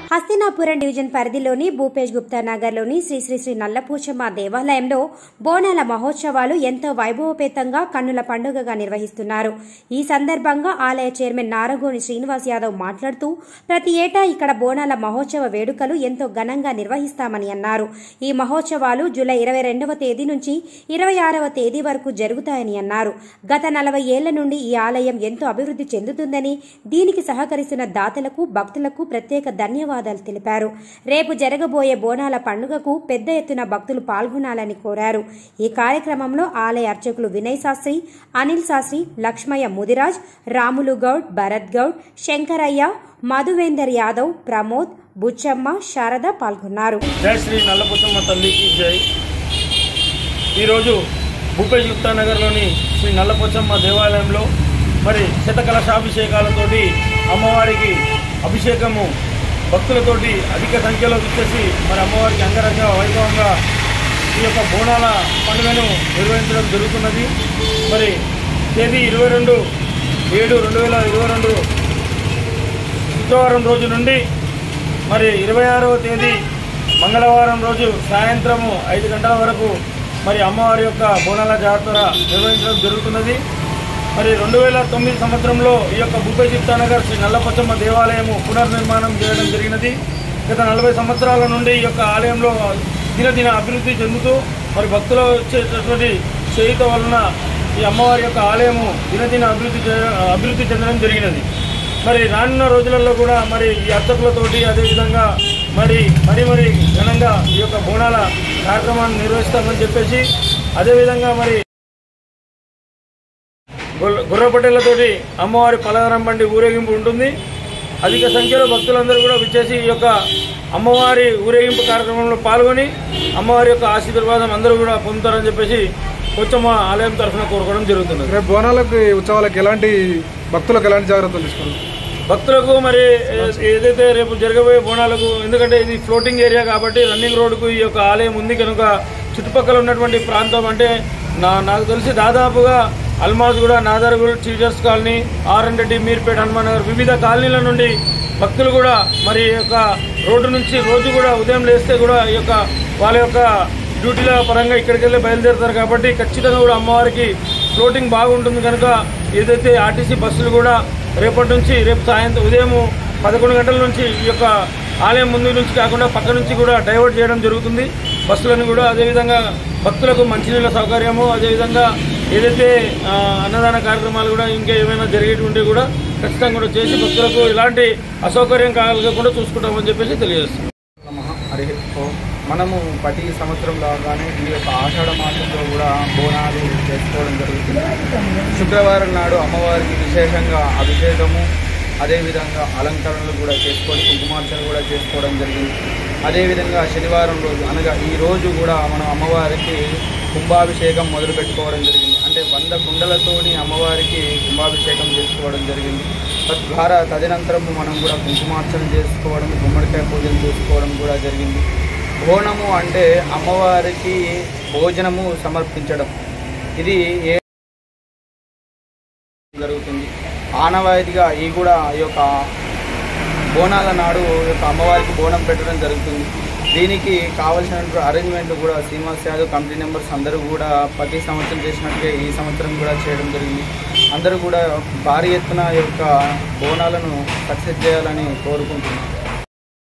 Hastinapuram division పరిధిలోని భూపేష్ గుప్తా నగర్లోని శ్రీ శ్రీ శ్రీ నల్లపూచమ్మ దేవాలయంలో బోనాల మహోత్సవాలు ఎంతో వైభవపేతంగా కన్నుల పండుగగా నిర్వహిస్తున్నారు ఈ సందర్భంగా ఆలయ చైర్మన్ నారగోని శ్రీనివాస్ యాదవ్ మాట్లాడుతూ ప్రతి ఏటా ఇక్కడ బోనాల మహోత్సవ వేడుకలు ఎంతో ఘనంగా నిర్వహిస్తామని అన్నారు ఈ మహోత్సవాలు జూలై ఇరవై రెండవ తేదీ నుంచి ఇరవై ఆరవ తేదీ వరకు జరుగుతాయని అన్నారు గత నలభై ఏళ్ల నుండి ఈ ఆలయం ఎంతో అభివృద్ధి చెందుతుందని దీనికి సహకరిస్తున్న దాతలకు భక్తులకు ప్రత్యేక ధన్యవాదాలు తెలిపారు రేపు జరగబోయే బోనాల పండుగకు పెద్ద ఎత్తున భక్తులు పాల్గొనాలని కోరారు ఈ కార్యక్రమంలో ఆలయ అర్చకులు వినయ్ శాస్త్రి అనిల్ శాస్త్రి లక్ష్మయ్య ముదిరాజ్ రాములు గౌడ్ భరత్ గౌడ్ శంకరయ్య మధువేందర్ యాదవ్ ప్రమోద్ బుచ్చమ్మ శారద పాల్గొన్నారు జై శ్రీ నల్లపుచ్చమ్మ తల్లికి జై ఈరోజు భూపేష్ గుప్తా నగర్లోని శ్రీ నల్లపుచ్చమ్మ దేవాలయంలో మరి శతకలశాభిషేకాలతోటి అమ్మవారికి అభిషేకము భక్తులతోటి అధిక సంఖ్యలో విచ్చేసి మరి అమ్మవారికి అంగరంగ వైభవంగా ఈ యొక్క బోనాల పండుగను నిర్వహించడం జరుగుతున్నది మరి తేదీ ఇరవై రెండు ఏడు రెండు వేల ఇరవై రెండు శుక్రవారం రోజు నుండి మరి ఇరవై ఆరవ తేదీ మంగళవారం రోజు సాయంత్రము ఐదు గంటల వరకు మరి అమ్మవారి యొక్క బోనాల జాతర నిర్వహించడం జరుగుతున్నది మరి రెండు వేల తొమ్మిది సంవత్సరంలో ఈ యొక్క భూపేజిప్తా నగర్ శ్రీ నల్లపచ్చమ్మ దేవాలయము పునర్నిర్మాణం చేయడం జరిగినది గత నలభై సంవత్సరాల నుండి ఈ యొక్క ఆలయంలో దినదిన అభివృద్ధి చెందుతూ మరి భక్తులు వచ్చేటటువంటి చేయుత వలన ఈ అమ్మవారి యొక్క ఆలయము దినదిన అభివృద్ధి చే- అభివృద్ధి చెందడం జరిగినది మరి రానున్న రోజులలో కూడా మరి ఈ అర్చకులతోటి అదేవిధంగా మరి మరి మరి ఘనంగా ఈ యొక్క బోనాల కార్యక్రమాన్ని నిర్వహిస్తామని చెప్పేసి అదేవిధంగా మరి గుర్ర- గుర్రపట్టేలతోటి అమ్మవారి పలవరం బండి ఊరేగింపు ఉంటుంది అధిక సంఖ్యలో భక్తులందరూ కూడా విచ్చేసి ఈ యొక్క అమ్మవారి ఊరేగింపు కార్యక్రమంలో పాల్గొని అమ్మవారి యొక్క ఆశీర్వాదం అందరూ కూడా పొందుతారని చెప్పేసి కొంచెం ఆలయం తరఫున కోరుకోవడం జరుగుతున్నది రేపు బోనాలకు ఈ ఉత్సవాలకు ఎలాంటి భక్తులకు ఎలాంటి జాగ్రత్తలు తీసుకున్నారు భక్తులకు మరి ఏ- ఏదైతే రేపు జరగబోయే బోనాలకు ఎందుకంటే ఇది ఫ్లోటింగ్ ఏరియా కాబట్టి రన్నింగ్ రోడ్డుకు ఈ యొక్క ఆలయం ఉంది కనుక చుట్టుపక్కల ఉన్నటువంటి ప్రాంతం అంటే నా నాకు తెలిసి దాదాపుగా Almasguda Nadarguda teachers colony RN Reddy Meerpet Hanuman Nagar వివిధ కాలనీల నుండి భక్తులు కూడా మరి ఈ యొక్క రోడ్డు నుంచి రోజు కూడా ఉదయం లేస్తే కూడా ఈ యొక్క వాళ్ళ యొక్క డ్యూటీల పరంగా ఇక్కడికి వెళ్ళి బయలుదేరుతారు కాబట్టి ఖచ్చితంగా కూడా అమ్మవారికి ఫ్లోటింగ్ బాగుంటుంది కనుక ఏదైతే ఆర్టీసీ బస్సులు కూడా రేపటి నుంచి రేపు సాయంత్రం ఉదయం పదకొండు గంటల నుంచి ఈ యొక్క ఆలయం ముందు నుంచి కాకుండా పక్క నుంచి కూడా డైవర్ట్ చేయడం జరుగుతుంది బస్సులను కూడా అదేవిధంగా భక్తులకు మంచినీళ్ళ సౌకర్యము అదేవిధంగా ఏదైతే ఆ, అన్నదాన కార్యక్రమాలు కూడా ఇంకా ఏమైనా జరిగేటువంటి కూడా ఖచ్చితంగా కూడా చేసి భక్తులకు ఎలాంటి అసౌకర్యం కలగకుండా చూసుకుంటామని చెప్పేసి తెలియజేస్తున్నాం నమః హరి ఓం మనము ప్రతి సంవత్సరం లాగానే ఈ యొక్క ఆషాఢ మాసంలో కూడా బోనాలు చేసుకోవడం జరుగుతుంది శుక్రవారం నాడు అమ్మవారికి విశేషంగా అభిషేకము అదేవిధంగా అలంకరణలు కూడా చేసుకొని కుంకుమార్చన కూడా చేసుకోవడం జరిగింది అదేవిధంగా శనివారం రోజు అనగా ఈ రోజు కూడా మనం అమ్మవారికి కుంభాభిషేకం మొదలు పెట్టుకోవడం జరిగింది అంటే వంద కుండలతోని అమ్మవారికి కుంభాభిషేకం చేసుకోవడం జరిగింది తద్వారా తదనంతరం మనం కూడా కుంకుమార్చన చేసుకోవడం గుమ్మడికాయ పూజలు చేసుకోవడం కూడా జరిగింది బోనము అంటే అమ్మవారికి భోజనము సమర్పించడం ఇది ఏ జరుగుతుంది ఆనవాయితీగా ఈ కూడా ఈ యొక్క బోనాల నాడు ఈ యొక్క అమ్మవారికి బోనం పెట్టడం జరుగుతుంది దీనికి కావలసినటువంటి అరేంజ్మెంట్ కూడా శ్రీనివాస్ యాదవ్ కమిటీ మెంబర్స్ అందరూ కూడా ప్రతి సంవత్సరం చేసినట్టుగా ఈ సంవత్సరం కూడా చేయడం జరిగింది అందరూ కూడా భారీ ఎత్తున ఈ యొక్క బోనాలను సక్సెస్ చేయాలని కోరుకుంటున్నాను